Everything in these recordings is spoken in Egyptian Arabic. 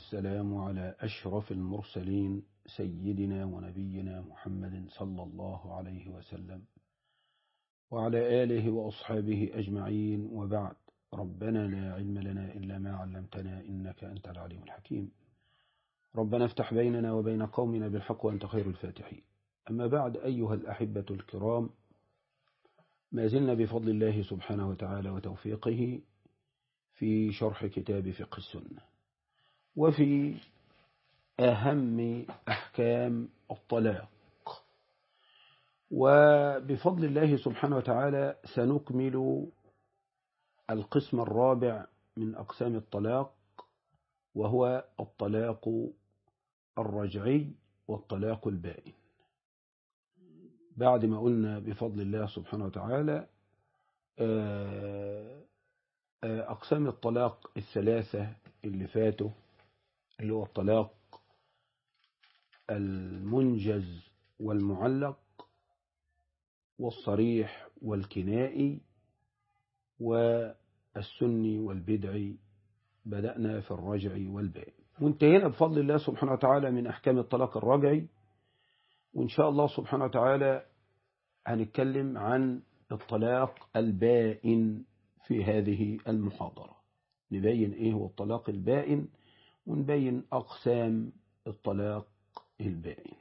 والسلام على أشرف المرسلين سيدنا ونبينا محمد صلى الله عليه وسلم وعلى آله وأصحابه أجمعين وبعد ربنا لا علم لنا إلا ما علمتنا إنك أنت العليم الحكيم ربنا افتح بيننا وبين قومنا بالحق وأنت خير الفاتحين أما بعد أيها الأحبة الكرام ما زلنا بفضل الله سبحانه وتعالى وتوفيقه في شرح كتاب فقه السنة وفي أهم أحكام الطلاق وبفضل الله سبحانه وتعالى سنكمل القسم الرابع من أقسام الطلاق وهو الطلاق الرجعي والطلاق البائن بعد ما قلنا بفضل الله سبحانه وتعالى أقسام الطلاق الثلاثة اللي فاتوا اللي هو الطلاق المنجز والمعلق والصريح والكنائي والسني والبدعي بدأنا في الرجع والبائن وانتهينا بفضل الله سبحانه وتعالى من أحكام الطلاق الرجعي وإن شاء الله سبحانه وتعالى هنتكلم عن الطلاق البائن في هذه المحاضرة نبين إيه هو الطلاق البائن ونبين أقسام الطلاق البائن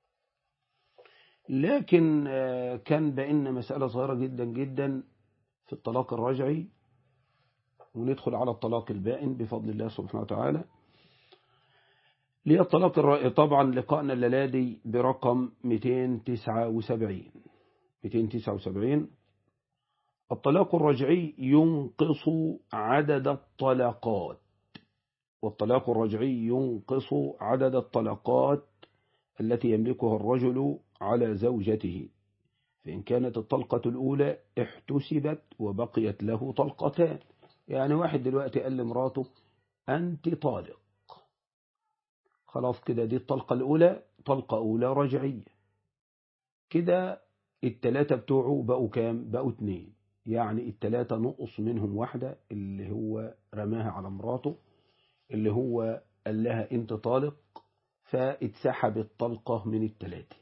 لكن كان بيننا مسألة صغيرة جدا جدا في الطلاق الرجعي وندخل على الطلاق البائن بفضل الله سبحانه وتعالى ليه الطلاق الرجعي طبعا لقائنا الليلادي برقم 279 279 الطلاق الرجعي ينقص عدد الطلاقات والطلاق الرجعي ينقص عدد الطلاقات التي يملكها الرجل على زوجته فإن كانت الطلقة الأولى احتسبت وبقيت له طلقتان يعني واحد دلوقتي قال لمراته أنت طالق خلاص كده دي الطلقة الأولى طلقة أولى رجعية كده التلاتة بتوعه بقوا كام بقوا اتنين يعني التلاتة نقص منهم واحدة اللي هو رماها على مراته اللي هو قال لها انت طالق فاتسحب الطلقة من التلاتة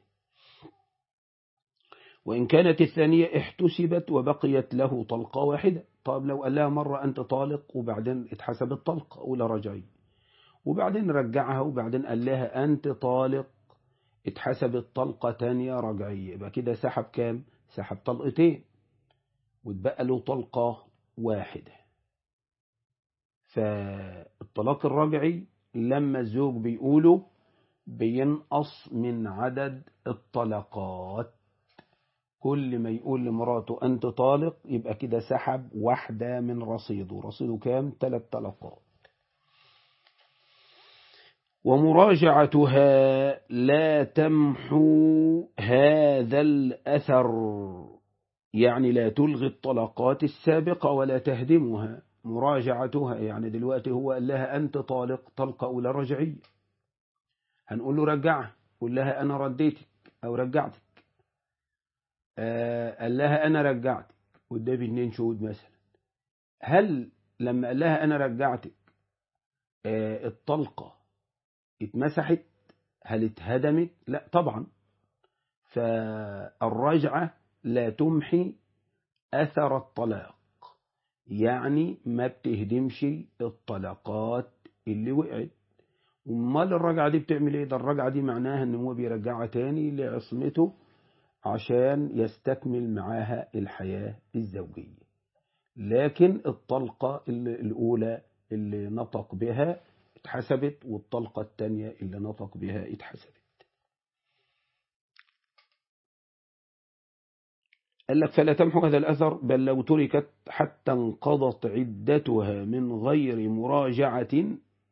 وإن كانت الثانية احتسبت وبقيت له طلقة واحدة طب لو قال لها مرة أنت طالق وبعدين اتحسب الطلقة أولى رجعية وبعدين رجعها وبعدين قال لها أنت طالق اتحسب الطلقة تانية رجعية يبقى كده سحب كام سحب طلقتين واتبقى له طلقة واحدة فالطلاق الرجعي لما الزوج بيقوله بينقص من عدد الطلقات كل ما يقول لمراته أنت طالق يبقى كده سحب واحدة من رصيده رصيده كام ثلاث طلقات ومراجعتها لا تمحو هذا الأثر يعني لا تلغي الطلقات السابقة ولا تهدمها مراجعتها يعني دلوقتي هو قال لها أنت طالق طلقة أولى رجعية هنقول له رجعها قول لها أنا رديتك أو رجعتك آه قال لها أنا رجعتك قدامي اتنين شهود مثلا هل لما قال لها أنا رجعتك آه الطلقة اتمسحت هل اتهدمت لا طبعا فالرجعة لا تمحي أثر الطلاق يعني ما بتهدمش الطلقات اللي وقعت امال الرجعة دي بتعمل ايه ده الرجعة دي معناها ان هو بيرجعها تاني لعصمته عشان يستكمل معاها الحياة الزوجية لكن الطلقة الأولى اللي نطق بها اتحسبت والطلقة الثانية اللي نطق بها اتحسبت قال لك فلا تمحو هذا الأثر بل لو تركت حتى انقضت عدتها من غير مراجعة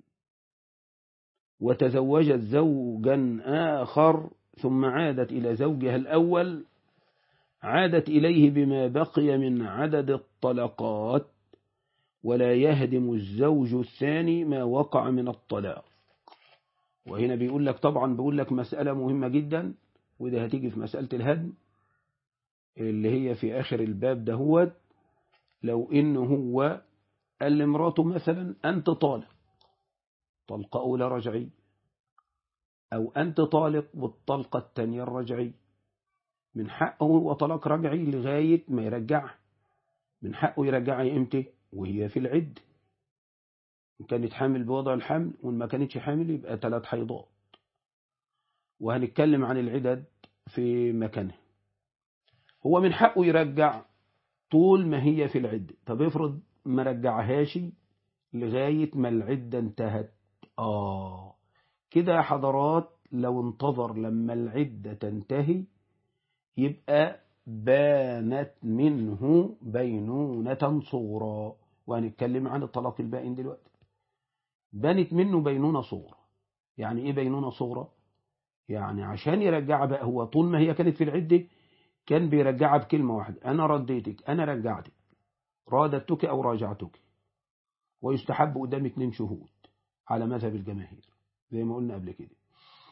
وتزوجت زوجا آخر ثم عادت إلى زوجها الأول عادت إليه بما بقي من عدد الطلقات ولا يهدم الزوج الثاني ما وقع من الطلاق وهنا بيقول لك طبعا بيقول لك مسألة مهمة جدا وده هتيجي في مسألة الهدم اللي هي في آخر الباب دهوت لو إنه هو قال لمراته مثلا أنت طالق طلقة أولى رجعي أو أنت طالق والطلقة الثانية الرجعي من حقه هو طلاق رجعي لغاية ما يرجعها من حقه يرجعها إمتى وهي في العد إن كانت حامل بوضع الحمل وإن ما كانتش حامل يبقى ثلاث حيضات وهنتكلم عن العدد في مكانه هو من حقه يرجع طول ما هي في العدة طب افرض ما رجعهاش لغاية ما العدة انتهت آه كده يا حضرات لو انتظر لما العدة تنتهي يبقى بانت منه بينونة صغرى وهنتكلم عن الطلاق البائن دلوقتي بانت منه بينونة صغرى يعني ايه بينونة صغرى يعني عشان يرجعها بقى هو طول ما هي كانت في العدة كان بيرجعها بكلمة واحدة أنا رديتك أنا رجعتك رادتك أو راجعتك ويستحب قدام اتنين شهود على مذهب الجماهير زي ما قلنا قبل كده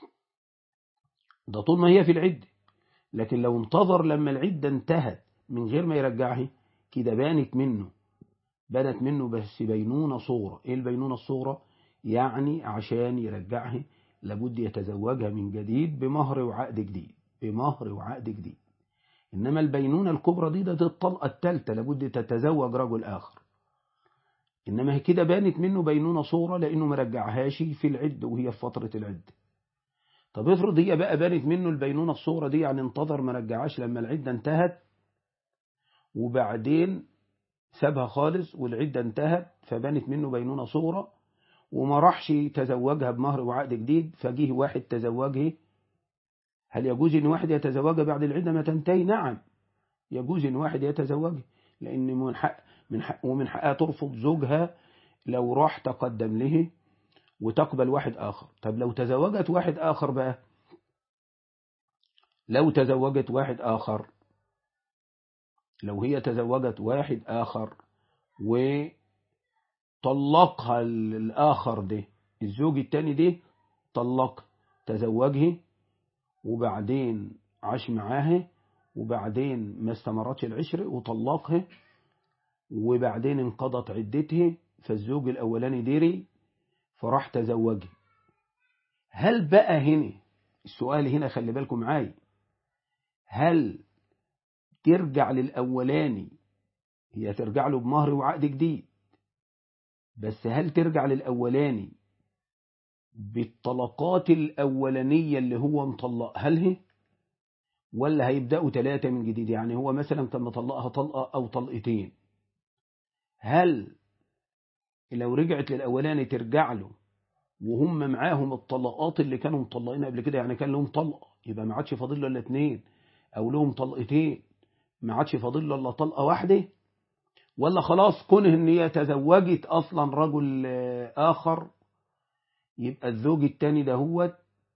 ده طول ما هي في العدة لكن لو انتظر لما العدة انتهت من غير ما يرجعها كده بانت منه بانت منه بس بينونة صغرى ايه البينونة الصغرى يعني عشان يرجعها لابد يتزوجها من جديد بمهر وعقد جديد بمهر وعقد جديد إنما البينونة الكبرى دي ده الطلقة الثالثة لابد تتزوج رجل آخر إنما هي كده بانت منه بينونة صورة لأنه ما رجعهاش في العد وهي في فترة العد طب افرض هي بقى بانت منه البينونة الصورة دي يعني انتظر ما رجعهاش لما العدة انتهت وبعدين سابها خالص والعدة انتهت فبانت منه بينونة صورة وما راحش تزوجها بمهر وعقد جديد فجيه واحد تزوجه هل يجوز ان واحد يتزوجها بعد العدة ما تنتهي نعم يجوز ان واحد يتزوجها لان من حق من حق ومن حقها ترفض زوجها لو راح تقدم له وتقبل واحد آخر طب لو تزوجت واحد آخر بقى لو تزوجت واحد آخر لو هي تزوجت واحد آخر وطلقها الآخر ده الزوج التاني ده طلق تزوجه وبعدين عاش معاها وبعدين ما استمرتش العشر وطلقها وبعدين انقضت عدتها فالزوج الأولاني ديري فراح تزوجها هل بقى هنا السؤال هنا خلي بالكم معايا هل ترجع للأولاني هي ترجع له بمهر وعقد جديد بس هل ترجع للأولاني بالطلقات الأولانية اللي هو مطلق هل هي ولا هيبدأوا ثلاثة من جديد يعني هو مثلا كان مطلقها طلقة أو طلقتين هل لو رجعت للأولاني ترجع له وهم معاهم الطلقات اللي كانوا مطلقين قبل كده يعني كان لهم طلقة يبقى ما عادش فاضل له الا اتنين أو لهم طلقتين ما عادش فاضل له الا طلقة واحدة ولا خلاص كونه ان هي تزوجت أصلا رجل آخر يبقى الزوج التاني ده هو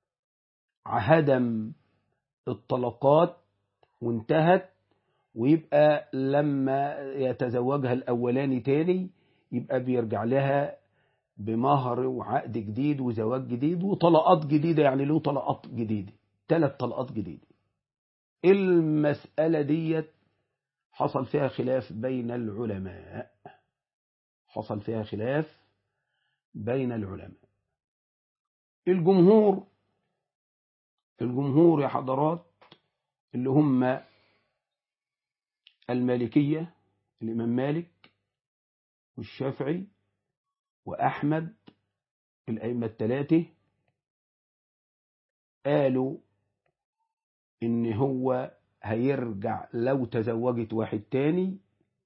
هدم الطلقات وانتهت ويبقى لما يتزوجها الأولاني تاني يبقى بيرجع لها بمهر وعقد جديد وزواج جديد وطلقات جديدة يعني له طلقات جديدة ثلاث طلقات جديدة المسألة ديت حصل فيها خلاف بين العلماء حصل فيها خلاف بين العلماء الجمهور الجمهور يا حضرات اللي هم المالكية الإمام مالك والشافعي وأحمد الأئمة الثلاثة قالوا إن هو هيرجع لو تزوجت واحد تاني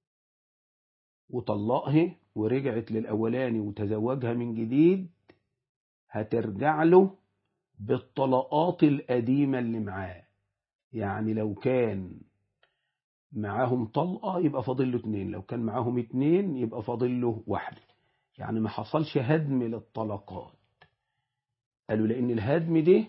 وطلقها ورجعت للأولاني وتزوجها من جديد هترجع له بالطلقات القديمة اللي معاه يعني لو كان معاهم طلقة يبقى فاضل له اتنين لو كان معاهم اتنين يبقى فاضل له واحدة يعني ما حصلش هدم للطلقات قالوا لأن الهدم ده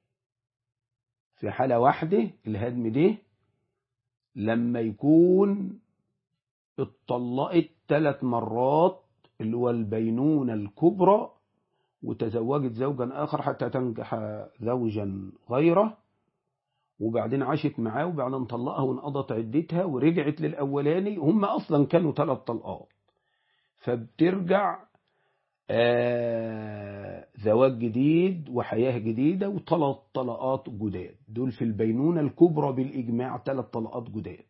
في حالة واحدة الهدم ده لما يكون اتطلقت ثلاث مرات اللي هو البينونة الكبرى وتزوجت زوجا آخر حتى تنجح زوجا غيره وبعدين عاشت معاه وبعدين طلقها وانقضت عدتها ورجعت للأولاني هم أصلا كانوا ثلاث طلقات فبترجع آه زواج جديد وحياة جديدة وثلاث طلقات جداد دول في البينونة الكبرى بالإجماع ثلاث طلقات جداد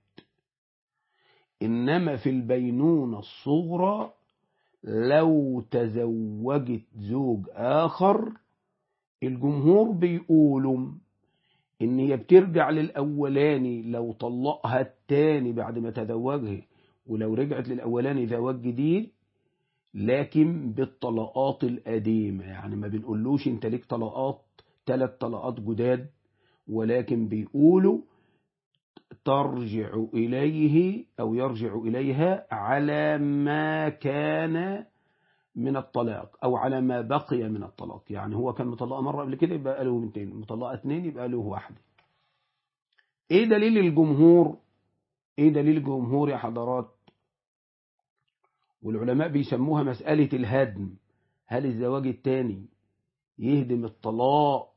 إنما في البينونة الصغرى لو تزوجت زوج آخر الجمهور بيقولوا إن هي بترجع للأولاني لو طلقها التاني بعد ما تزوجها ولو رجعت للأولاني زواج جديد لكن بالطلقات القديمة يعني ما بنقولوش انت ليك طلقات ثلاث طلقات جداد ولكن بيقولوا ترجع إليه أو يرجع إليها على ما كان من الطلاق أو على ما بقي من الطلاق يعني هو كان مطلقة مرة قبل كده يبقى له اثنين مطلقة اثنين يبقى له واحدة ايه دليل الجمهور ايه دليل الجمهور يا حضرات والعلماء بيسموها مسألة الهدم هل الزواج الثاني يهدم الطلاق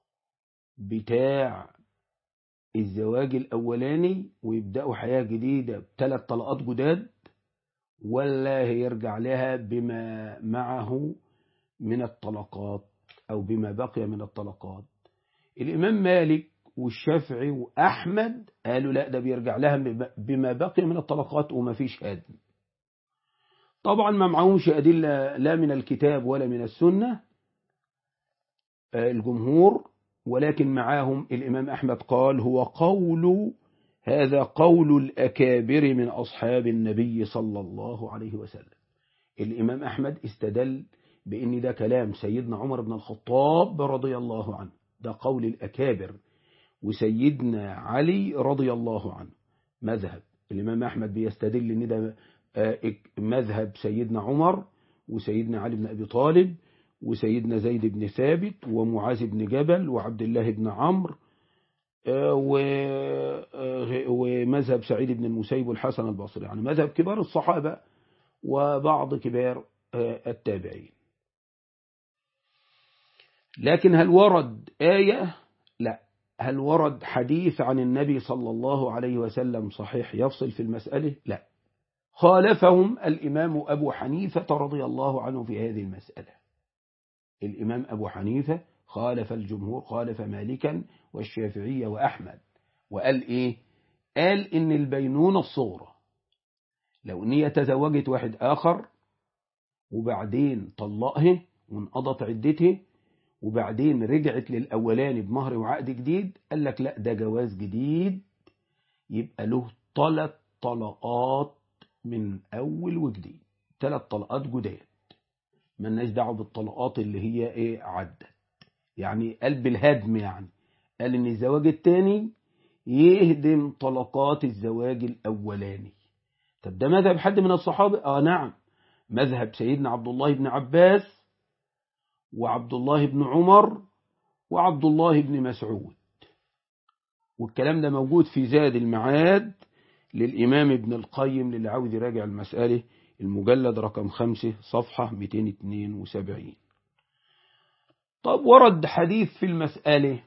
بتاع الزواج الأولاني ويبدأوا حياة جديدة بثلاث طلقات جداد ولا هيرجع لها بما معه من الطلقات أو بما بقي من الطلقات الإمام مالك والشافعي وأحمد قالوا لا ده بيرجع لها بما بقي من الطلقات وما فيش هدم طبعا ما معهمش أدلة لا من الكتاب ولا من السنة الجمهور ولكن معاهم الإمام أحمد قال هو قول هذا قول الأكابر من أصحاب النبي صلى الله عليه وسلم الإمام أحمد استدل بأن ده كلام سيدنا عمر بن الخطاب رضي الله عنه ده قول الأكابر وسيدنا علي رضي الله عنه مذهب الإمام أحمد بيستدل أن ده مذهب سيدنا عمر وسيدنا علي بن أبي طالب وسيدنا زيد بن ثابت ومعاذ بن جبل وعبد الله بن عمرو ومذهب سعيد بن المسيب والحسن البصري يعني مذهب كبار الصحابة وبعض كبار التابعين لكن هل ورد آية لا هل ورد حديث عن النبي صلى الله عليه وسلم صحيح يفصل في المسألة لا خالفهم الإمام أبو حنيفة رضي الله عنه في هذه المسألة الإمام أبو حنيفة خالف الجمهور خالف مالكا والشافعية وأحمد وقال إيه قال إن البينونة الصغرى لو إن هي تزوجت واحد آخر وبعدين طلقها وانقضت عدتها وبعدين رجعت للأولاني بمهر وعقد جديد قال لك لا ده جواز جديد يبقى له ثلاث طلقات من أول وجديد ثلاث طلقات جداد ملناش دعوه بالطلقات اللي هي ايه عدت يعني قلب الهدم يعني قال ان الزواج الثاني يهدم طلقات الزواج الاولاني طب ده مذهب حد من الصحابه اه نعم مذهب سيدنا عبد الله بن عباس وعبد الله بن عمر وعبد الله بن مسعود والكلام ده موجود في زاد المعاد للإمام ابن القيم للي عاوز يراجع المسألة المجلد رقم خمسة صفحة 272 طب ورد حديث في المسألة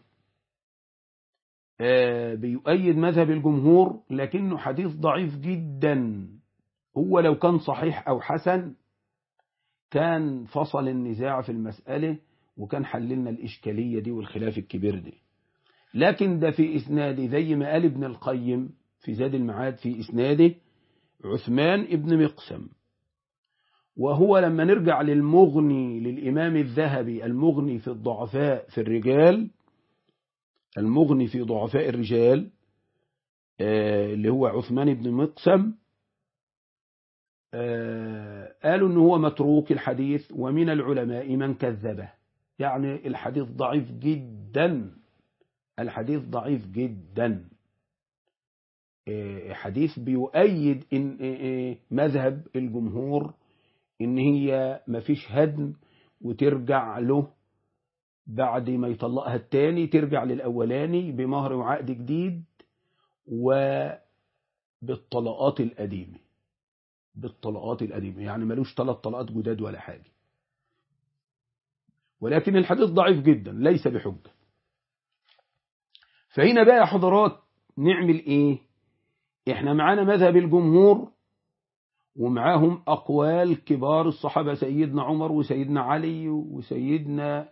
آه بيؤيد مذهب الجمهور لكنه حديث ضعيف جدا هو لو كان صحيح أو حسن كان فصل النزاع في المسألة وكان حللنا الإشكالية دي والخلاف الكبير دي لكن ده في إسناده زي ما قال ابن القيم في زاد المعاد في إسناده عثمان ابن مقسم وهو لما نرجع للمغني للإمام الذهبي المغني في الضعفاء في الرجال المغني في ضعفاء الرجال اللي هو عثمان بن مقسم قالوا أنه هو متروك الحديث ومن العلماء من كذبه يعني الحديث ضعيف جدا الحديث ضعيف جدا حديث بيؤيد إن مذهب الجمهور ان هي مفيش هدم وترجع له بعد ما يطلقها التاني ترجع للأولاني بمهر وعقد جديد وبالطلقات القديمة بالطلقات القديمة يعني ملوش ثلاث طلقات جداد ولا حاجة ولكن الحديث ضعيف جدا ليس بحجة فهنا بقى يا حضرات نعمل ايه احنا معانا مذهب الجمهور ومعاهم أقوال كبار الصحابة سيدنا عمر وسيدنا علي وسيدنا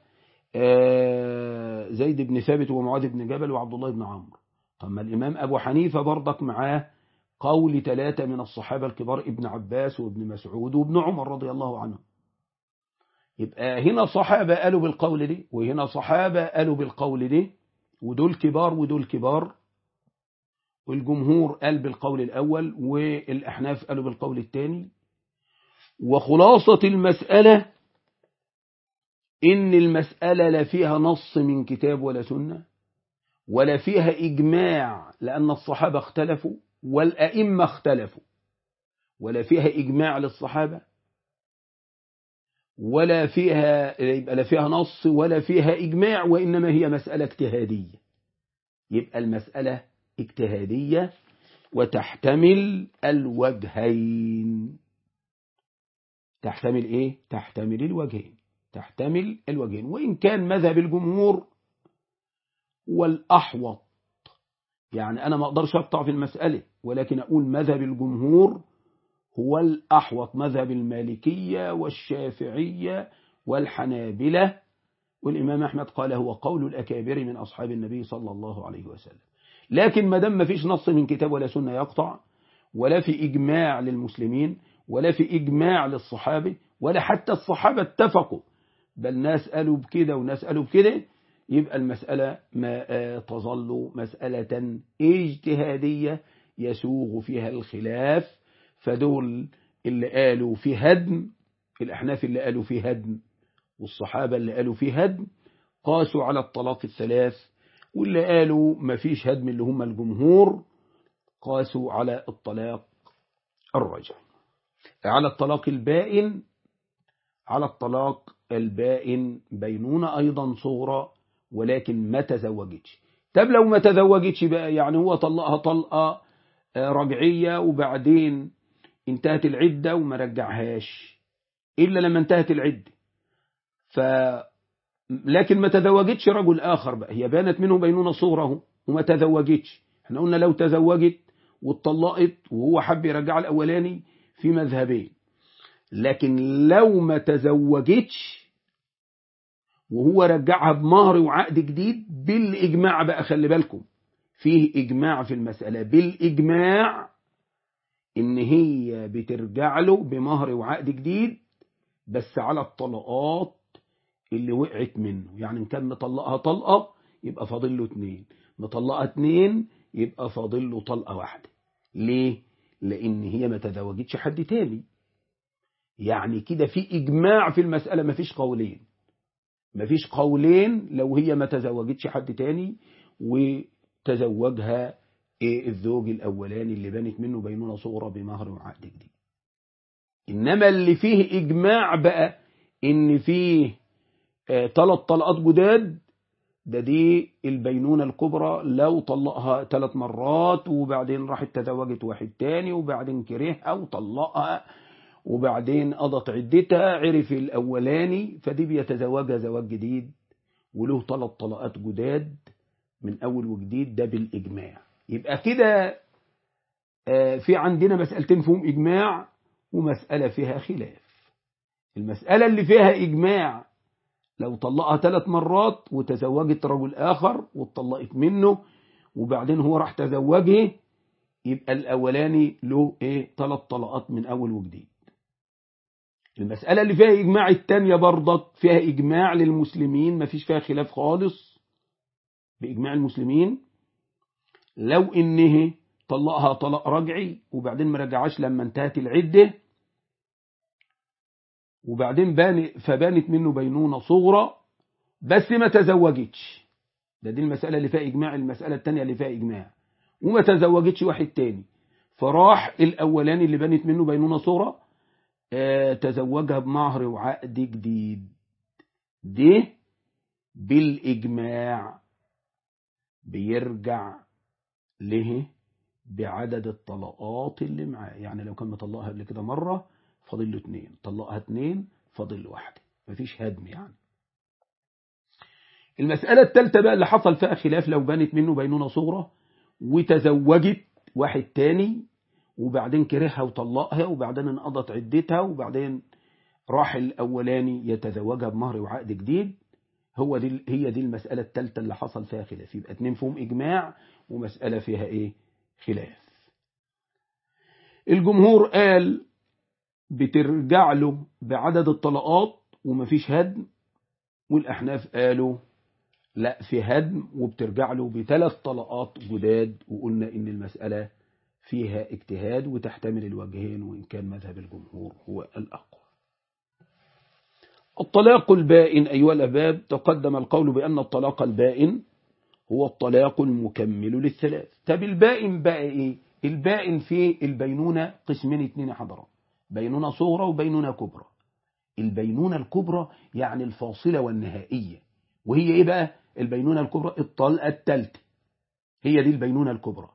زيد بن ثابت ومعاذ بن جبل وعبد الله بن عمرو طب ما الإمام أبو حنيفة برضك معاه قول ثلاثة من الصحابة الكبار ابن عباس وابن مسعود وابن عمر رضي الله عنهم يبقى هنا صحابة قالوا بالقول دي وهنا صحابة قالوا بالقول دي ودول كبار ودول كبار والجمهور قال بالقول الأول والأحناف قالوا بالقول الثاني وخلاصة المسألة إن المسألة لا فيها نص من كتاب ولا سنة ولا فيها إجماع لأن الصحابة اختلفوا والأئمة اختلفوا ولا فيها إجماع للصحابة ولا فيها يبقى لا فيها نص ولا فيها إجماع وإنما هي مسألة اجتهادية يبقى المسألة اجتهادية وتحتمل الوجهين تحتمل ايه تحتمل الوجهين تحتمل الوجهين وإن كان مذهب الجمهور والأحوط يعني أنا ما أقدرش أقطع في المسألة ولكن أقول مذهب الجمهور هو الأحوط مذهب المالكية والشافعية والحنابلة والإمام أحمد قال هو قول الأكابر من أصحاب النبي صلى الله عليه وسلم لكن ما دام ما فيش نص من كتاب ولا سنة يقطع ولا في إجماع للمسلمين ولا في إجماع للصحابة ولا حتى الصحابة اتفقوا بل ناس قالوا بكده وناس قالوا بكده يبقى المسألة ما تظل مسألة اجتهادية يسوغ فيها الخلاف فدول اللي قالوا في هدم الأحناف اللي قالوا في هدم والصحابة اللي قالوا في هدم قاسوا على الطلاق الثلاث واللي قالوا ما فيش هدم اللي هم الجمهور قاسوا على الطلاق الرجع على الطلاق البائن على الطلاق البائن بينونة أيضا صغرى ولكن ما تزوجتش طب لو ما تزوجتش بقى يعني هو طلقها طلقة رجعية وبعدين انتهت العدة وما رجعهاش إلا لما انتهت العدة ف لكن ما تزوجتش رجل آخر بقى هي بانت منه بينونة صغره وما تزوجتش احنا قلنا لو تزوجت واتطلقت وهو حب يرجع الأولاني في مذهبين لكن لو ما تزوجتش وهو رجعها بمهر وعقد جديد بالإجماع بقى خلي بالكم فيه إجماع في المسألة بالإجماع إن هي بترجع له بمهر وعقد جديد بس على الطلقات اللي وقعت منه يعني إن كان مطلقها طلقة يبقى فاضل له اتنين مطلقها اتنين يبقى فاضل له طلقة واحدة ليه؟ لأن هي ما تزوجتش حد تاني يعني كده في إجماع في المسألة ما فيش قولين ما فيش قولين لو هي ما تزوجتش حد تاني وتزوجها إيه الزوج الأولاني اللي بانت منه بينونة صغرى بمهر وعقد جديد إنما اللي فيه إجماع بقى إن فيه ثلاث آه طلقات جداد ده دي البينونة الكبرى لو طلقها ثلاث مرات وبعدين راحت تزوجت واحد تاني وبعدين كرهها وطلقها وبعدين قضت عدتها عرف الأولاني فدي بيتزوجها زواج جديد وله ثلاث طلقات جداد من أول وجديد ده بالإجماع يبقى كده في عندنا مسألتين فيهم إجماع ومسألة فيها خلاف المسألة اللي فيها إجماع لو طلقها ثلاث مرات وتزوجت رجل آخر واتطلقت منه وبعدين هو راح تزوجه يبقى الأولاني له إيه ثلاث طلقات من أول وجديد المسألة اللي فيها إجماع التانية برضك فيها إجماع للمسلمين ما فيش فيها خلاف خالص بإجماع المسلمين لو إنه طلقها طلاق رجعي وبعدين ما رجعهاش لما انتهت العدة وبعدين بان فبانت منه بينونة صغرى بس ما تزوجتش ده دي المسألة اللي فيها إجماع المسألة التانية اللي فيها إجماع وما تزوجتش واحد تاني فراح الأولاني اللي بانت منه بينونة صغرى آه تزوجها بمهر وعقد جديد ده بالإجماع بيرجع له بعدد الطلقات اللي معاه يعني لو كان مطلقها قبل كده مرة فاضل له اتنين طلقها اتنين فاضل له واحدة مفيش هدم يعني المسألة الثالثة بقى اللي حصل فيها خلاف لو بانت منه بينونة صغرى وتزوجت واحد تاني وبعدين كرهها وطلقها وبعدين انقضت عدتها وبعدين راح الأولاني يتزوجها بمهر وعقد جديد هو دي هي دي المسألة الثالثة اللي حصل فيها خلاف يبقى اتنين فيهم إجماع ومسألة فيها إيه خلاف الجمهور قال بترجع له بعدد الطلقات ومفيش هدم والأحناف قالوا لا في هدم وبترجع له بثلاث طلقات جداد وقلنا إن المسألة فيها اجتهاد وتحتمل الوجهين وإن كان مذهب الجمهور هو الأقوى الطلاق البائن أيها الأباب تقدم القول بأن الطلاق البائن هو الطلاق المكمل للثلاث طب البائن بقى إيه البائن في البينونة قسمين اتنين حضرات بينونة صغرى وبينونة كبرى البينونة الكبرى يعني الفاصلة والنهائية وهي إيه بقى البينونة الكبرى الطلقة الثالثة هي دي البينونة الكبرى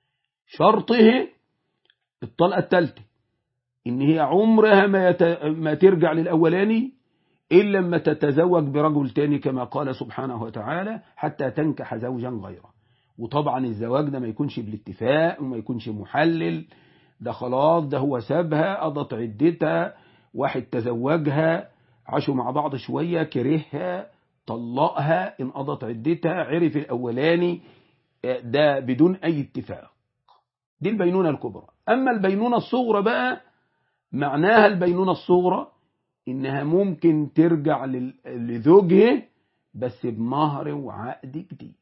شرطه الطلقة الثالثة إن هي عمرها ما, يت... ما ترجع للأولاني إلا لما تتزوج برجل تاني كما قال سبحانه وتعالى حتى تنكح زوجا غيره وطبعا الزواج ده ما يكونش بالاتفاق وما يكونش محلل ده خلاص ده هو سابها قضت عدتها واحد تزوجها عاشوا مع بعض شوية كرهها طلقها انقضت عدتها عرف الأولاني ده بدون أي اتفاق دي البينونة الكبرى أما البينونة الصغرى بقى معناها البينونة الصغرى إنها ممكن ترجع لزوجها بس بمهر وعقد جديد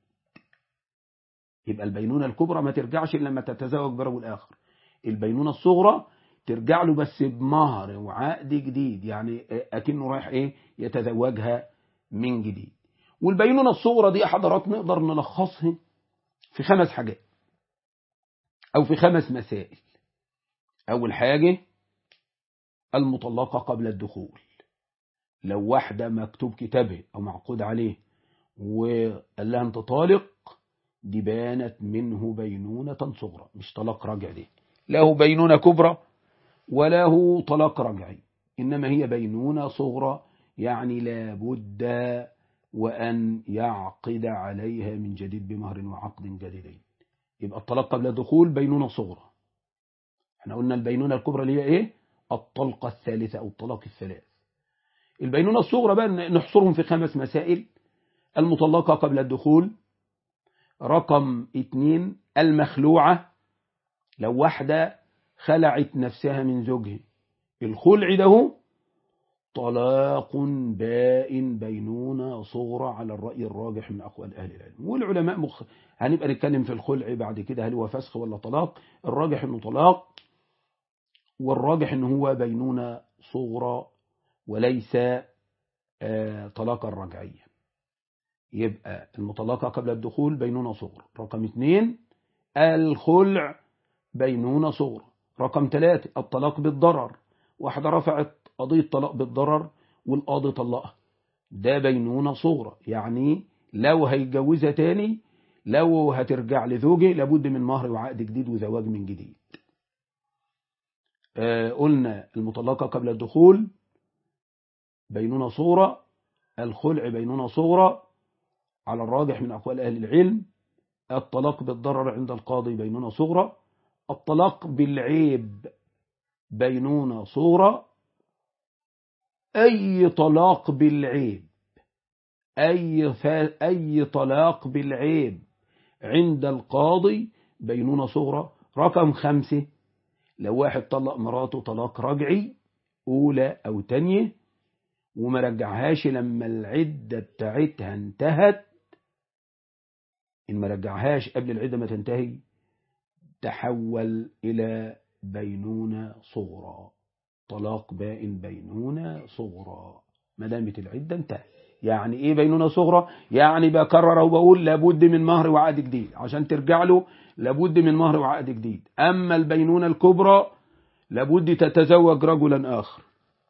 يبقى البينونة الكبرى ما ترجعش إلا لما تتزوج برجل آخر البينونة الصغرى ترجع له بس بمهر وعقد جديد يعني أكنه رايح إيه يتزوجها من جديد والبينونة الصغرى دي حضرات نقدر نلخصها في خمس حاجات أو في خمس مسائل أول حاجة المطلقة قبل الدخول لو واحدة مكتوب كتابه أو معقود عليه وقال لها أنت طالق دي بانت منه بينونة صغرى مش طلاق رجع دي له بينونة كبرى وله طلاق رجعي إنما هي بينونة صغرى يعني لابد وأن يعقد عليها من جديد بمهر وعقد جديدين يبقى الطلاق قبل الدخول بينونة صغرى احنا قلنا البينونة الكبرى اللي هي ايه الطلقة الثالثة أو الطلاق الثلاث البينونة الصغرى بقى نحصرهم في خمس مسائل المطلقة قبل الدخول رقم اتنين المخلوعة لو واحدة خلعت نفسها من زوجها الخلع ده طلاق بائن بينونة صغرى على الرأي الراجح من أقوال أهل العلم والعلماء مخ... هنبقى نتكلم في الخلع بعد كده هل هو فسخ ولا طلاق الراجح أنه طلاق والراجح أنه هو بينونة صغرى وليس آه طلاقا رجعيا يبقى المطلقة قبل الدخول بينونة صغرى رقم اثنين الخلع بينونة صغرى رقم ثلاثة الطلاق بالضرر واحدة رفعت قضية طلاق بالضرر والقاضي طلقها ده بينونة صغرى يعني لو هيتجوزها تاني لو هترجع لزوجه لابد من مهر وعقد جديد وزواج من جديد آه قلنا المطلقة قبل الدخول بينونة صغرى الخلع بينونة صغرى على الراجح من أقوال أهل العلم الطلاق بالضرر عند القاضي بينونة صغرى الطلاق بالعيب بينونة صغرى أي طلاق بالعيب أي, أي طلاق بالعيب عند القاضي بينونة صغرى رقم خمسة لو واحد طلق مراته طلاق رجعي أولى أو تانية وما رجعهاش لما العدة بتاعتها انتهت إن ما رجعهاش قبل العدة ما تنتهي تحول إلى بينونة صغرى طلاق بائن بينونة صغرى ما دامت العدة انتهت يعني ايه بينونة صغرى يعني بكرر وبقول لابد من مهر وعقد جديد عشان ترجع له لابد من مهر وعقد جديد اما البينونة الكبرى لابد تتزوج رجلا اخر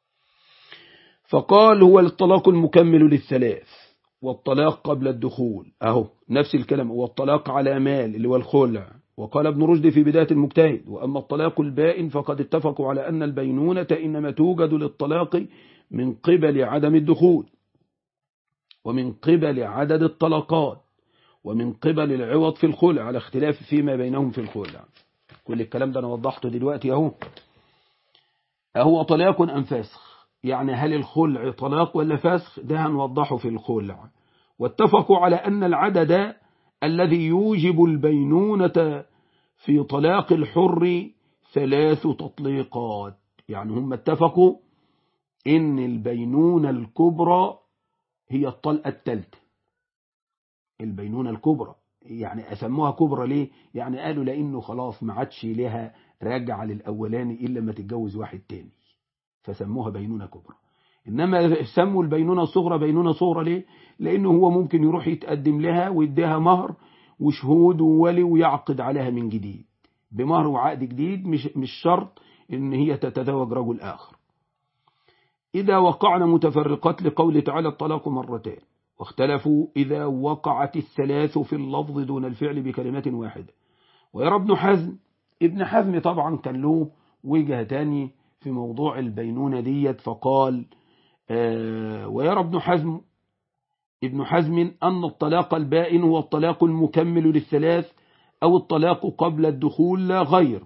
فقال هو الطلاق المكمل للثلاث والطلاق قبل الدخول اهو نفس الكلام والطلاق على مال اللي هو الخلع وقال ابن رشد في بداية المجتهد وأما الطلاق البائن فقد اتفقوا على أن البينونة إنما توجد للطلاق من قبل عدم الدخول ومن قبل عدد الطلقات ومن قبل العوض في الخلع على اختلاف فيما بينهم في الخلع كل الكلام ده أنا وضحته دلوقتي أهو أهو طلاق أم فسخ يعني هل الخلع طلاق ولا فسخ ده هنوضحه في الخلع واتفقوا على أن العدد الذي يوجب البينونة في طلاق الحر ثلاث تطليقات يعني هم اتفقوا إن البينونة الكبرى هي الطلقة الثالثة البينونة الكبرى يعني أسموها كبرى ليه يعني قالوا لأنه خلاص ما عادش لها راجعة للأولاني إلا ما تتجوز واحد تاني فسموها بينونة كبرى إنما سموا البينونة الصغرى بينونة صغرى ليه لأنه هو ممكن يروح يتقدم لها ويديها مهر وشهود وولي ويعقد عليها من جديد بمهر وعقد جديد مش, مش شرط إن هي تتزوج رجل آخر إذا وقعنا متفرقات لقول تعالى الطلاق مرتين واختلفوا إذا وقعت الثلاث في اللفظ دون الفعل بكلمة واحدة ويرى ابن حزم ابن حزم طبعا كان له وجهة تاني في موضوع البينونة ديت فقال آه ويرى ابن حزم ابن حزم أن الطلاق البائن هو الطلاق المكمل للثلاث أو الطلاق قبل الدخول لا غير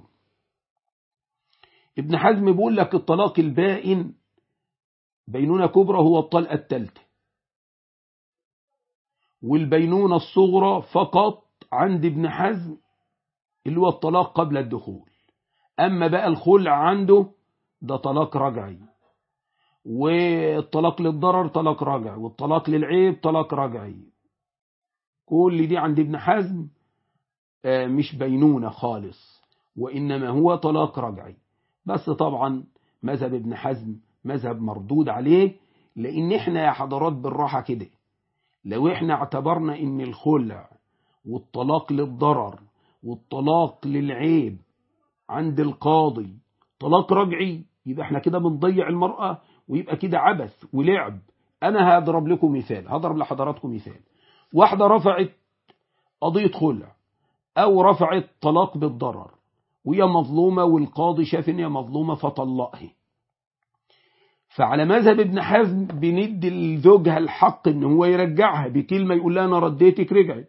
ابن حزم بيقول لك الطلاق البائن بينونة كبرى هو الطلقة الثالثة والبينونة الصغرى فقط عند ابن حزم اللي هو الطلاق قبل الدخول أما بقى الخلع عنده ده طلاق رجعي والطلاق للضرر طلاق رجعي والطلاق للعيب طلاق رجعي كل دي عند ابن حزم مش بينونة خالص وإنما هو طلاق رجعي بس طبعا مذهب ابن حزم مذهب مردود عليه لأن احنا يا حضرات بالراحة كده لو احنا اعتبرنا ان الخلع والطلاق للضرر والطلاق للعيب عند القاضي طلاق رجعي يبقى احنا كده بنضيع المرأة ويبقى كده عبث ولعب انا هضرب لكم مثال هضرب لحضراتكم مثال واحدة رفعت قضية خلع او رفعت طلاق بالضرر وهي مظلومة والقاضي شاف ان هي مظلومة فطلقها فعلى مذهب ابن حزم بندي لزوجها الحق ان هو يرجعها بكلمة يقول لها انا رديتك رجعت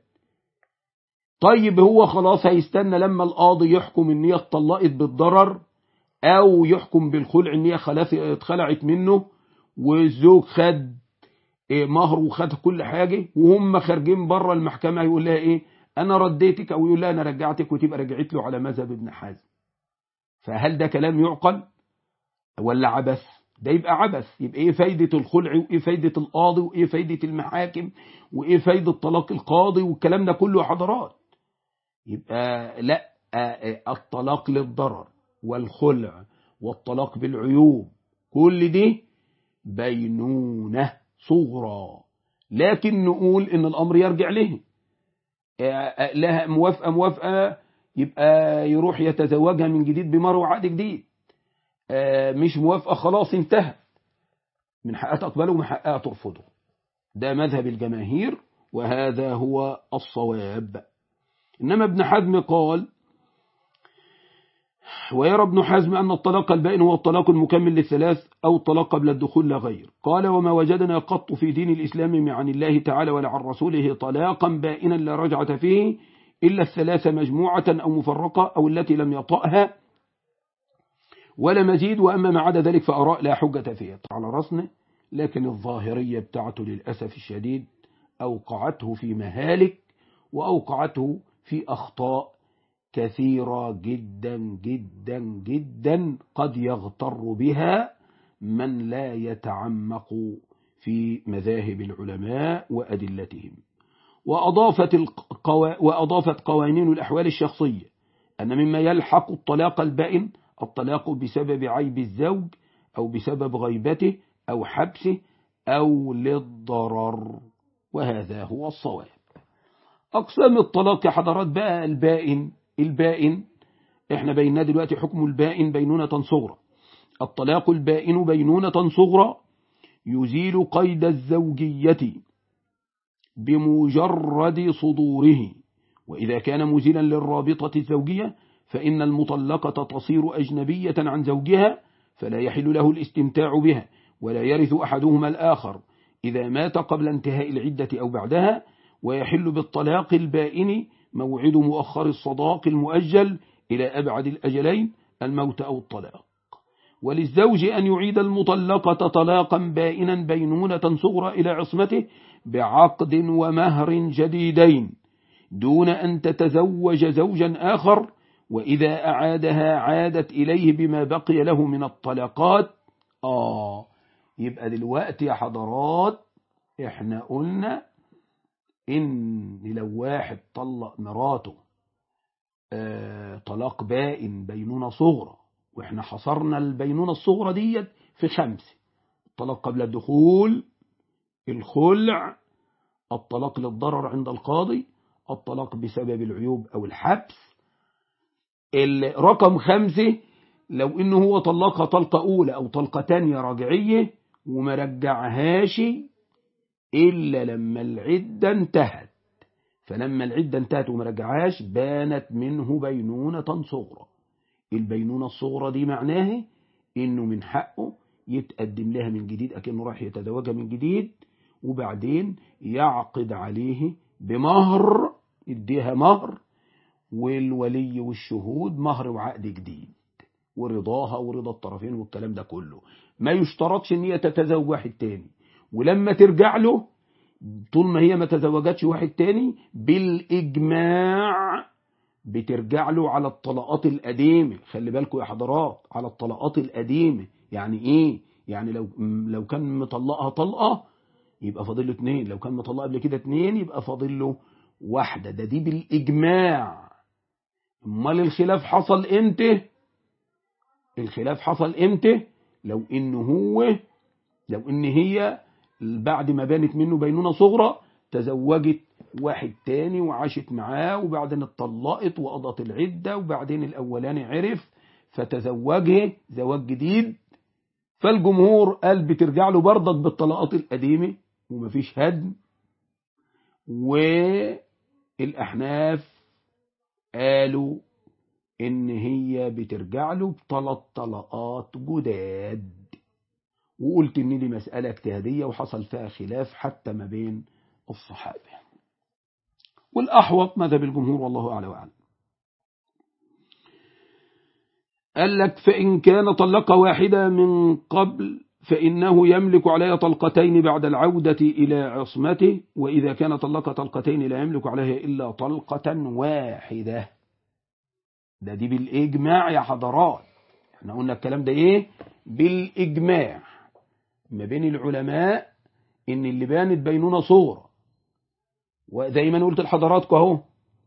طيب هو خلاص هيستنى لما القاضي يحكم ان هي اتطلقت بالضرر او يحكم بالخلع ان هي خلاص اتخلعت منه والزوج خد مهر وخد كل حاجة وهم خارجين بره المحكمة يقول لها ايه انا رديتك او يقول لها انا رجعتك وتبقى رجعت له على مذهب ابن حزم فهل ده كلام يعقل ولا عبث ده يبقى عبث يبقى ايه فايدة الخلع وايه فايدة القاضي وايه فايدة المحاكم وايه فايدة طلاق القاضي والكلام ده كله حضرات يبقى لا الطلاق للضرر والخلع والطلاق بالعيوب كل دي بينونة صغرى لكن نقول ان الامر يرجع له لها موافقة موافقة يبقى يروح يتزوجها من جديد بمهر وعقد جديد مش موافقة خلاص انتهى من حقها تقبله ومن حقها ترفضه ده مذهب الجماهير وهذا هو الصواب إنما ابن حزم قال ويرى ابن حزم أن الطلاق البائن هو الطلاق المكمل للثلاث أو الطلاق قبل الدخول لا غير قال وما وجدنا قط في دين الإسلام عن الله تعالى ولا عن رسوله طلاقا بائنا لا رجعة فيه إلا الثلاث مجموعة أو مفرقة أو التي لم يطأها ولا مزيد وأما ما عدا ذلك فأراء لا حجة فيها على رسنه لكن الظاهرية بتاعته للأسف الشديد أوقعته في مهالك وأوقعته في أخطاء كثيرة جدا جدا جدا قد يغتر بها من لا يتعمق في مذاهب العلماء وأدلتهم وأضافت, القوا... وأضافت قوانين الأحوال الشخصية أن مما يلحق الطلاق البائن الطلاق بسبب عيب الزوج أو بسبب غيبته أو حبسه أو للضرر وهذا هو الصواب أقسام الطلاق يا حضرات بقى البائن البائن احنا بينا دلوقتي حكم البائن بينونة صغرى الطلاق البائن بينونة صغرى يزيل قيد الزوجية بمجرد صدوره وإذا كان مزيلا للرابطة الزوجية فإن المطلقة تصير أجنبية عن زوجها فلا يحل له الاستمتاع بها ولا يرث أحدهما الآخر إذا مات قبل انتهاء العدة أو بعدها ويحل بالطلاق البائن موعد مؤخر الصداق المؤجل إلى أبعد الأجلين الموت أو الطلاق وللزوج أن يعيد المطلقة طلاقا بائنا بينونة صغرى إلى عصمته بعقد ومهر جديدين دون أن تتزوج زوجا آخر وإذا أعادها عادت إليه بما بقي له من الطلقات آه يبقى دلوقتي يا حضرات احنا قلنا إن لو واحد طلق مراته آه طلاق بائن بينونة صغرى واحنا حصرنا البينونة الصغرى ديت في خمسة الطلاق قبل الدخول الخلع الطلاق للضرر عند القاضي الطلاق بسبب العيوب أو الحبس الرقم خمسة لو إنه هو طلقها طلقة أولى أو طلقة تانية راجعية وما رجعهاش إلا لما العدة انتهت فلما العدة انتهت وما رجعهاش بانت منه بينونة صغرى البينونة الصغرى دي معناها إنه من حقه يتقدم لها من جديد أكنه راح يتزوجها من جديد وبعدين يعقد عليه بمهر يديها مهر والولي والشهود مهر وعقد جديد ورضاها ورضا الطرفين والكلام ده كله ما يشترطش ان هي تتزوج واحد تاني ولما ترجع له طول ما هي ما تزوجتش واحد تاني بالإجماع بترجع له على الطلقات القديمة خلي بالكم يا حضرات على الطلقات القديمة يعني ايه يعني لو لو كان مطلقها طلقة يبقى فاضل له اتنين لو كان مطلقها قبل كده اتنين يبقى فاضل له واحدة ده دي بالإجماع امال الخلاف حصل امتى الخلاف حصل امتى لو ان هو لو ان هي بعد ما بانت منه بينونة صغرى تزوجت واحد تاني وعاشت معاه وبعدين اتطلقت وقضت العدة وبعدين الأولاني عرف فتزوجها زواج جديد فالجمهور قال بترجع له برضك بالطلقات القديمة ومفيش هدم والأحناف قالوا إن هي بترجع له بثلاث طلقات جداد وقلت إن دي مسألة اجتهادية وحصل فيها خلاف حتى ما بين الصحابة والأحوط ماذا بالجمهور والله أعلى وأعلم قال لك فإن كان طلق واحدة من قبل فإنه يملك عليها طلقتين بعد العودة إلى عصمته وإذا كان طلق طلقتين لا يملك عليها إلا طلقة واحدة ده دي بالإجماع يا حضرات احنا قلنا الكلام ده إيه بالإجماع ما بين العلماء إن اللي بانت بينونة صغرى وزي ما قلت لحضراتكم اهو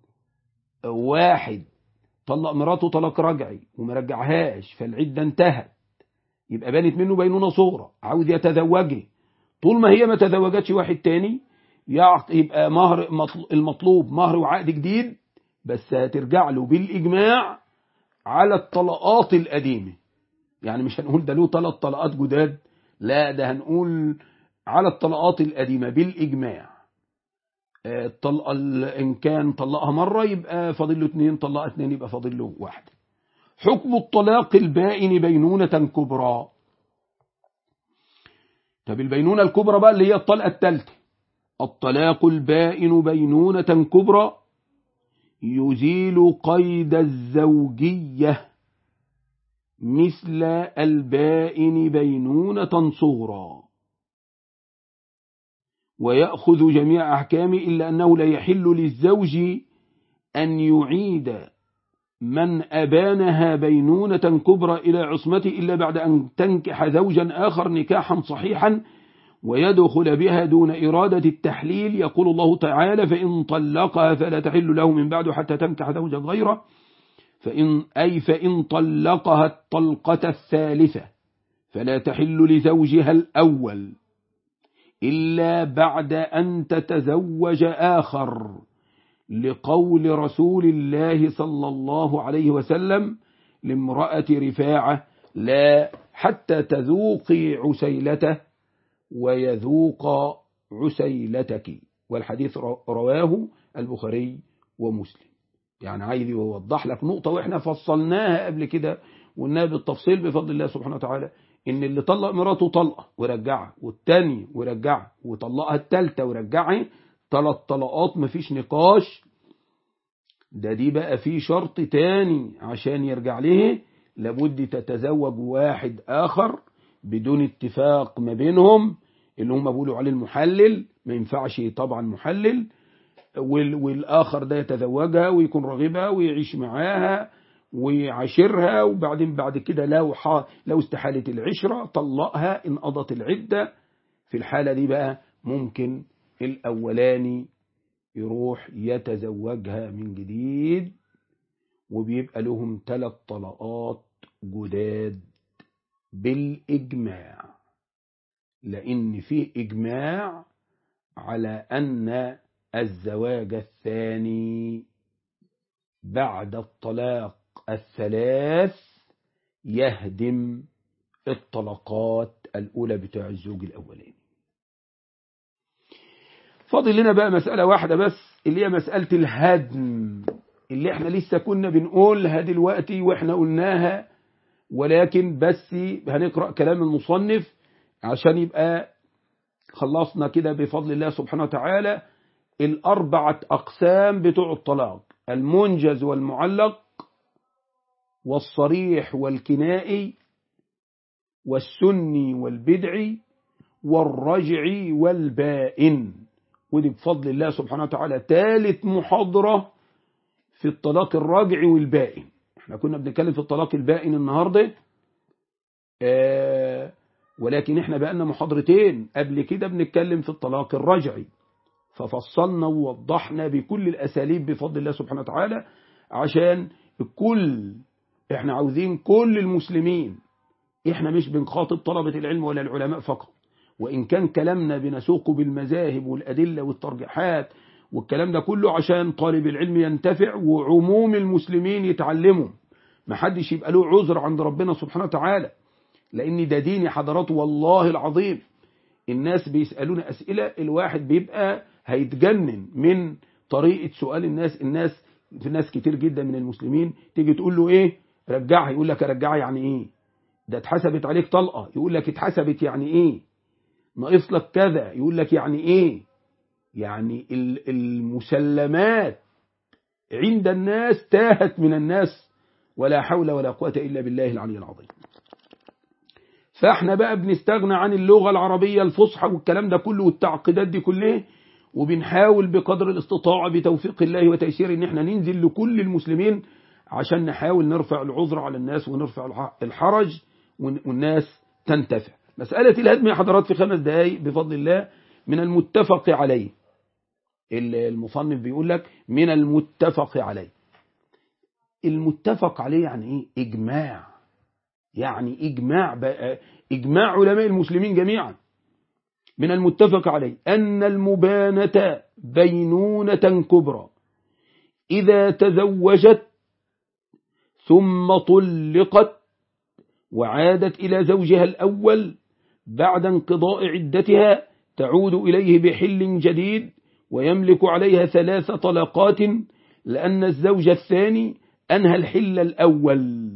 واحد طلق مراته طلاق رجعي وما رجعهاش فالعدة انتهت يبقى بانت منه بينونة صغرى عاوز يتزوجها طول ما هي ما تزوجتش واحد تاني يبقى مهر المطلوب مهر وعقد جديد بس هترجع له بالإجماع على الطلقات القديمة يعني مش هنقول ده له ثلاث طلقات جداد لا ده هنقول على الطلقات القديمة بالإجماع الطلقة إن كان طلقها مرة يبقى فاضل له اثنين طلقها اثنين يبقى فاضل له واحدة حكم الطلاق البائن بينونة كبرى طب البينونة الكبرى بقى اللي هي الطلقة الثالثة الطلاق البائن بينونة كبرى يزيل قيد الزوجية مثل البائن بينونة صغرى ويأخذ جميع أحكامه إلا أنه لا يحل للزوج أن يعيد من أبانها بينونة كبرى إلى عصمته إلا بعد أن تنكح زوجا آخر نكاحا صحيحا ويدخل بها دون إرادة التحليل يقول الله تعالى فإن طلقها فلا تحل له من بعد حتى تنكح زوجا غيره فإن أي فإن طلقها الطلقة الثالثة فلا تحل لزوجها الأول إلا بعد أن تتزوج آخر لقول رسول الله صلى الله عليه وسلم لامرأة رفاعة لا حتى تذوقي عسيلته ويذوق عسيلتك والحديث رواه البخاري ومسلم يعني عايز يوضح لك نقطة وإحنا فصلناها قبل كده وإنها بالتفصيل بفضل الله سبحانه وتعالى إن اللي طلق مراته طلقة ورجعها والتاني ورجعها وطلقها التالتة ورجعها ثلاث طلقات مفيش نقاش ده دي بقى في شرط تاني عشان يرجع له لابد تتزوج واحد آخر بدون اتفاق ما بينهم اللي هم بيقولوا عليه المحلل ما ينفعش طبعا محلل والآخر ده يتزوجها ويكون راغبها ويعيش معاها ويعاشرها وبعدين بعد كده لو لو استحالت العشرة طلقها إن قضت العدة في الحالة دي بقى ممكن الأولاني يروح يتزوجها من جديد وبيبقى لهم ثلاث طلقات جداد بالإجماع لأن في إجماع على أن الزواج الثاني بعد الطلاق الثلاث يهدم الطلقات الأولى بتاع الزوج الأولاني فاضل لنا بقى مسألة واحدة بس اللي هي مسألة الهدم اللي احنا لسه كنا بنقولها دلوقتي واحنا قلناها ولكن بس هنقرأ كلام المصنف عشان يبقى خلصنا كده بفضل الله سبحانه وتعالى الأربعة أقسام بتوع الطلاق المنجز والمعلق والصريح والكنائي والسني والبدعي والرجعي والبائن ودي بفضل الله سبحانه وتعالى ثالث محاضرة في الطلاق الراجعي والبائن احنا كنا بنتكلم في الطلاق البائن النهاردة اه ولكن احنا بقالنا محاضرتين قبل كده بنتكلم في الطلاق الرجعي ففصلنا ووضحنا بكل الأساليب بفضل الله سبحانه وتعالى عشان الكل احنا عاوزين كل المسلمين احنا مش بنخاطب طلبة العلم ولا العلماء فقط وإن كان كلامنا بنسوقه بالمذاهب والأدلة والترجيحات والكلام ده كله عشان طالب العلم ينتفع وعموم المسلمين يتعلموا ما حدش يبقى له عذر عند ربنا سبحانه وتعالى لأن ده دين حضرات والله العظيم الناس بيسألون أسئلة الواحد بيبقى هيتجنن من طريقة سؤال الناس الناس في ناس كتير جدا من المسلمين تيجي تقول له ايه رجعها يقول لك رجعها يعني ايه ده اتحسبت عليك طلقة يقول لك اتحسبت يعني ايه ناقص لك كذا يقول لك يعني ايه يعني المسلمات عند الناس تاهت من الناس ولا حول ولا قوة إلا بالله العلي العظيم فاحنا بقى بنستغنى عن اللغة العربية الفصحى والكلام ده كله والتعقيدات دي كلها وبنحاول بقدر الاستطاعة بتوفيق الله وتيسير ان احنا ننزل لكل المسلمين عشان نحاول نرفع العذر على الناس ونرفع الحرج والناس تنتفع مسألة الهدم يا حضرات في خمس دقايق بفضل الله من المتفق عليه المصنف بيقول لك من المتفق عليه المتفق عليه يعني ايه اجماع يعني اجماع اجماع علماء المسلمين جميعا من المتفق عليه أن المبانة بينونة كبرى إذا تزوجت ثم طلقت وعادت إلى زوجها الأول بعد انقضاء عدتها تعود إليه بحل جديد ويملك عليها ثلاث طلقات لأن الزوج الثاني أنهى الحل الأول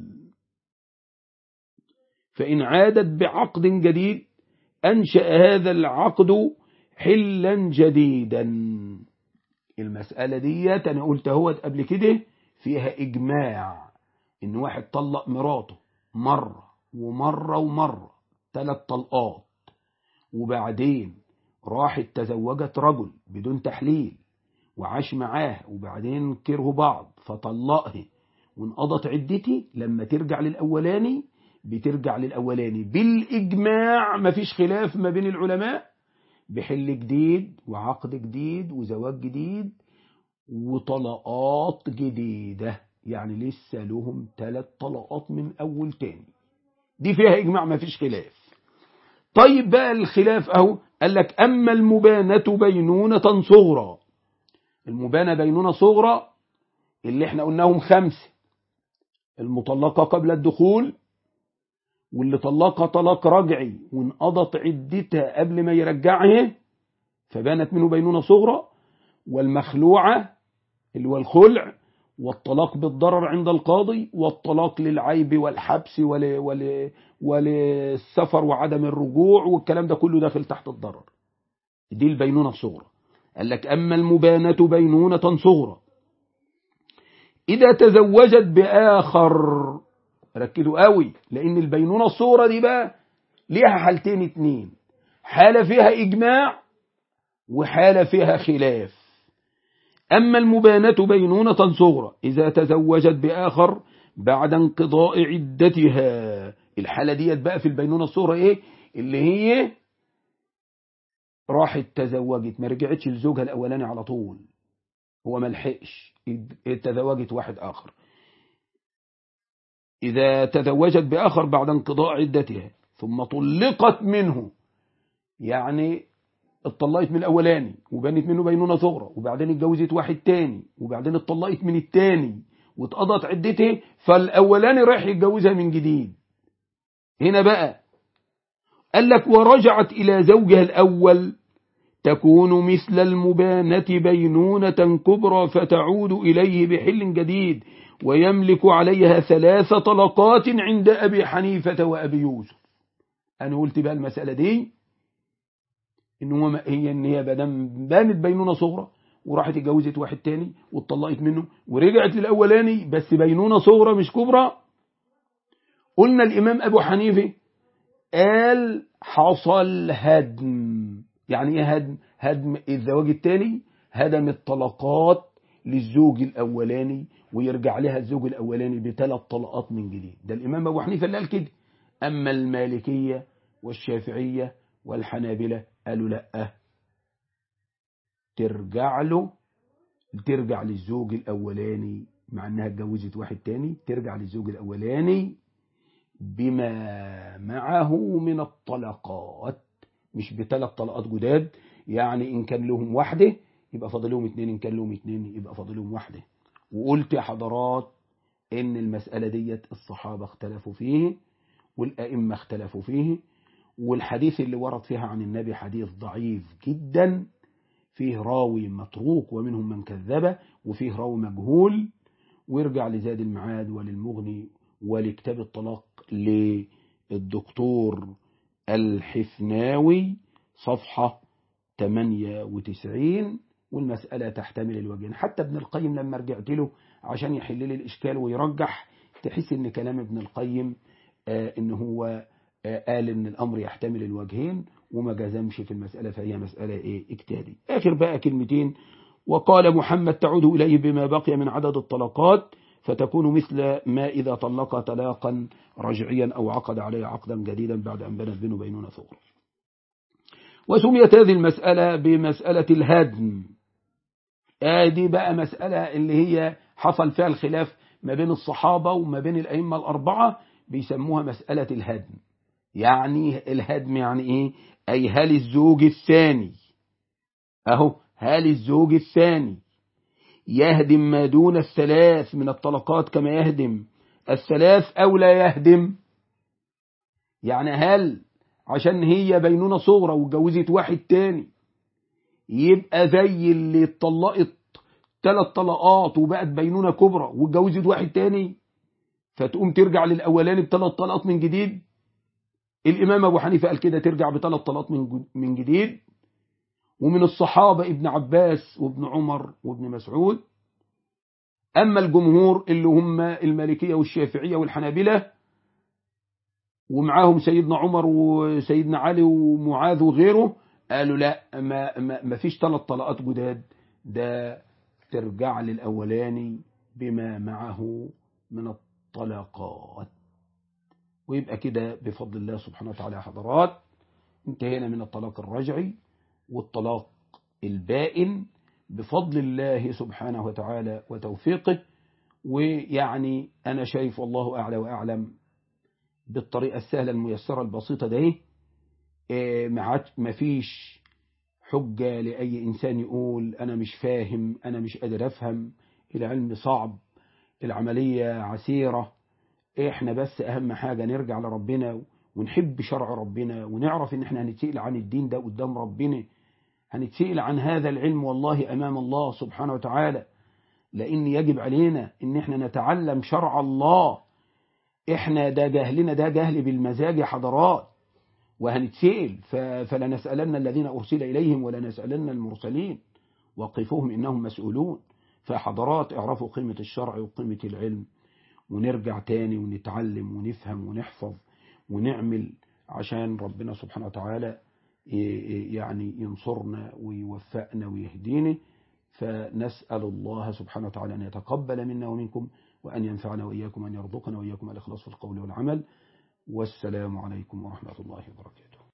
فإن عادت بعقد جديد أنشأ هذا العقد حلا جديدا المسألة دي أنا قلت هو قبل كده فيها إجماع إن واحد طلق مراته مرة ومرة ومرة ثلاث طلقات وبعدين راحت تزوجت رجل بدون تحليل وعاش معاه وبعدين كرهوا بعض فطلقها وانقضت عدتي لما ترجع للأولاني بترجع للأولاني بالإجماع مفيش خلاف ما بين العلماء بحل جديد وعقد جديد وزواج جديد وطلقات جديدة يعني لسه لهم ثلاث طلقات من أول تاني دي فيها إجماع مفيش خلاف طيب بقى الخلاف أهو قال لك أما المبانة بينونة صغرى المبانة بينونة صغرى اللي احنا قلناهم خمسة المطلقة قبل الدخول واللي طلقها طلاق رجعي وانقضت عدتها قبل ما يرجعها فبانت منه بينونة صغرى والمخلوعة اللي هو الخلع والطلاق بالضرر عند القاضي والطلاق للعيب والحبس ول... ول... وللسفر وعدم الرجوع والكلام ده كله داخل تحت الضرر دي البينونة الصغرى قال لك أما المبانة بينونة صغرى إذا تزوجت بآخر ركزوا قوي لأن البينونة الصورة دي بقى ليها حالتين اتنين حالة فيها إجماع وحالة فيها خلاف أما المبانة بينونة صغرى إذا تزوجت بآخر بعد انقضاء عدتها الحالة ديت بقى في البينونة الصغرى إيه اللي هي راحت تزوجت ما رجعتش لزوجها الأولاني على طول هو ما لحقش تزوجت واحد آخر إذا تزوجت بآخر بعد انقضاء عدتها ثم طلقت منه يعني اتطلقت من الأولاني وبنت منه بينونة صغرى وبعدين اتجوزت واحد تاني وبعدين اتطلقت من التاني واتقضت عدته فالأولاني رايح يتجوزها من جديد هنا بقى قال لك ورجعت إلى زوجها الأول تكون مثل المبانة بينونة كبرى فتعود إليه بحل جديد ويملك عليها ثلاث طلقات عند أبي حنيفة وأبي يوسف أنا قلت بقى المسألة دي إن هو هي إن هي بدم بانت بينونة صغرى وراحت اتجوزت واحد تاني واتطلقت منه ورجعت للأولاني بس بينونة صغرى مش كبرى قلنا الإمام أبو حنيفة قال حصل هدم يعني ايه هدم هدم الزواج الثاني هدم الطلقات للزوج الأولاني ويرجع لها الزوج الأولاني بثلاث طلقات من جديد ده الإمام أبو حنيفة اللي قال كده أما المالكية والشافعية والحنابلة قالوا لا ترجع له ترجع للزوج الأولاني مع أنها اتجوزت واحد تاني ترجع للزوج الأولاني بما معه من الطلقات مش بثلاث طلقات جداد يعني إن كان لهم واحدة يبقى فاضلهم اتنين إن كان لهم اتنين يبقى فاضلهم واحدة وقلت يا حضرات إن المسألة ديت الصحابة اختلفوا فيه والأئمة اختلفوا فيه والحديث اللي ورد فيها عن النبي حديث ضعيف جدا فيه راوي متروك ومنهم من كذبه وفيه راوي مجهول ويرجع لزاد المعاد وللمغني ولكتاب الطلاق للدكتور الحفناوي صفحة 98 والمسألة تحتمل الوجهين حتى ابن القيم لما رجعت له عشان يحل لي الإشكال ويرجح تحس ان كلام ابن القيم آه ان هو آه قال ان الأمر يحتمل الوجهين وما جزمش في المسألة فهي مسألة ايه اجتهادي آخر بقى كلمتين وقال محمد تعود إليه بما بقي من عدد الطلقات فتكون مثل ما إذا طلق طلاقا رجعيا أو عقد عليه عقدا جديدا بعد أن بنت بينه بينونة ثغر وسميت هذه المسألة بمسألة الهدم آدي بقى مسألة اللي هي حصل فيها الخلاف ما بين الصحابة وما بين الأئمة الأربعة بيسموها مسألة الهدم يعني الهدم يعني إيه أي هل الزوج الثاني أهو هل الزوج الثاني يهدم ما دون الثلاث من الطلقات كما يهدم الثلاث أو لا يهدم يعني هل عشان هي بينونة صغرى واتجوزت واحد تاني يبقى زي اللي اتطلقت ثلاث طلقات وبقت بينونة كبرى واتجوزت واحد تاني فتقوم ترجع للأولاني بثلاث طلقات من جديد الإمام أبو حنيفة قال كده ترجع بثلاث طلقات من جديد ومن الصحابة ابن عباس وابن عمر وابن مسعود أما الجمهور اللي هم المالكية والشافعية والحنابلة ومعاهم سيدنا عمر وسيدنا علي ومعاذ وغيره قالوا لا ما, ما, ما فيش ثلاث طلقات جداد ده ترجع للأولاني بما معه من الطلقات ويبقى كده بفضل الله سبحانه وتعالى حضرات انتهينا من الطلاق الرجعي والطلاق البائن بفضل الله سبحانه وتعالى وتوفيقه ويعني أنا شايف الله أعلى وأعلم بالطريقة السهلة الميسرة البسيطة ده ما فيش حجة لأي إنسان يقول أنا مش فاهم أنا مش قادر أفهم العلم صعب العملية عسيرة إحنا بس أهم حاجة نرجع لربنا ونحب شرع ربنا ونعرف إن إحنا هنتسئل عن الدين ده قدام ربنا هنتسئل عن هذا العلم والله أمام الله سبحانه وتعالى لأن يجب علينا إن إحنا نتعلم شرع الله إحنا ده جهلنا ده جهل بالمزاج يا حضرات وهنتسئل فلنسألن الذين أرسل إليهم ولنسألن المرسلين وقفوهم إنهم مسؤولون فحضرات اعرفوا قيمة الشرع وقيمة العلم ونرجع تاني ونتعلم ونفهم ونحفظ ونعمل عشان ربنا سبحانه وتعالى يعني ينصرنا ويوفقنا ويهدينا فنسأل الله سبحانه وتعالى أن يتقبل منا ومنكم وأن ينفعنا وإياكم أن يرزقنا وإياكم الإخلاص في القول والعمل والسلام عليكم ورحمة الله وبركاته